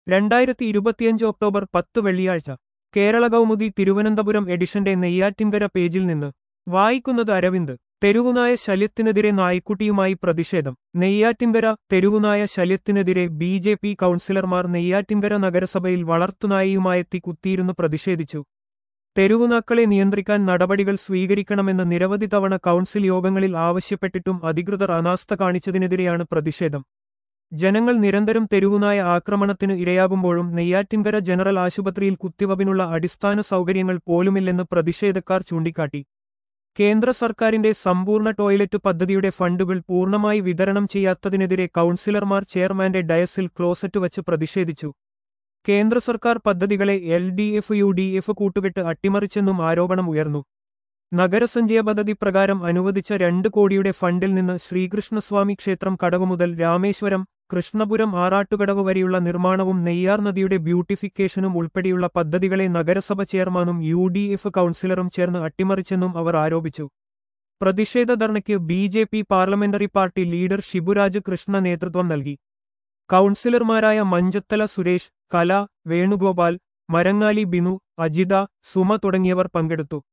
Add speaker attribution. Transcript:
Speaker 1: രണ്ടായിരത്തി ഇരുപത്തിയഞ്ച് ഒക്ടോബർ പത്ത് വെള്ളിയാഴ്ച കേരള കൗമുദി തിരുവനന്തപുരം എഡിഷന്റെ നെയ്യാറ്റിൻകര പേജിൽ നിന്ന് വായിക്കുന്നത് അരവിന്ദ് തെരുവുനായ ശല്യത്തിനെതിരെ നായ്ക്കുട്ടിയുമായി പ്രതിഷേധം നെയ്യാറ്റിൻകര തെരുവുനായ ശല്യത്തിനെതിരെ ബി ജെ പി കൗൺസിലർമാർ നെയ്യാറ്റിൻകര നഗരസഭയിൽ വളർത്തുനായയുമായെത്തി കുത്തിയിരുന്നു പ്രതിഷേധിച്ചു തെരുവുനാക്കളെ നിയന്ത്രിക്കാൻ നടപടികൾ സ്വീകരിക്കണമെന്ന് നിരവധി തവണ കൗൺസിൽ യോഗങ്ങളിൽ ആവശ്യപ്പെട്ടിട്ടും അധികൃതർ അനാസ്ഥ കാണിച്ചതിനെതിരെയാണ് പ്രതിഷേധം ജനങ്ങൾ നിരന്തരം തെരുവുനായ ആക്രമണത്തിന് ഇരയാകുമ്പോഴും നെയ്യാറ്റിൻകര ജനറൽ ആശുപത്രിയിൽ കുത്തിവപ്പിനുള്ള അടിസ്ഥാന സൗകര്യങ്ങൾ പോലുമില്ലെന്ന് പ്രതിഷേധക്കാർ ചൂണ്ടിക്കാട്ടി കേന്ദ്ര സർക്കാരിന്റെ സമ്പൂർണ്ണ ടോയ്ലറ്റ് പദ്ധതിയുടെ ഫണ്ടുകൾ പൂർണ്ണമായി വിതരണം ചെയ്യാത്തതിനെതിരെ കൗൺസിലർമാർ ചെയർമാന്റെ ഡയസിൽ ക്ലോസറ്റ് വച്ച് പ്രതിഷേധിച്ചു കേന്ദ്ര സർക്കാർ പദ്ധതികളെ L D F U D F കൂട്ടുകെട്ട് അട്ടിമറിച്ചെന്നും ആരോപണം ഉയർന്നു നഗരസഞ്ചയ പദ്ധതി പ്രകാരം അനുവദിച്ച രണ്ട് കോടിയുടെ ഫണ്ടിൽ നിന്ന് ശ്രീകൃഷ്ണസ്വാമി ക്ഷേത്രം കടവ് മുതൽ രാമേശ്വരം കൃഷ്ണപുരം ആറാട്ടുകടവ് വരെയുള്ള നിർമ്മാണവും നെയ്യാർ നദിയുടെ ബ്യൂട്ടിഫിക്കേഷനും ഉൾപ്പെടെയുള്ള പദ്ധതികളെ നഗരസഭ ചെയർമാനും യു ഡി എഫ് കൗൺസിലറും ചേർന്ന് അട്ടിമറിച്ചെന്നും അവർ ആരോപിച്ചു പ്രതിഷേധ ധർണയ്ക്ക് B J P parliamentary party leader Shiburaj Krishna നേതൃത്വം നൽകി കൗൺസിലർമാരായ മഞ്ചത്തല സുരേഷ് കല വേണുഗോപാൽ മരങ്ങാലി ബിനു അജിത സുമ തുടങ്ങിയവർ പങ്കെടുത്തു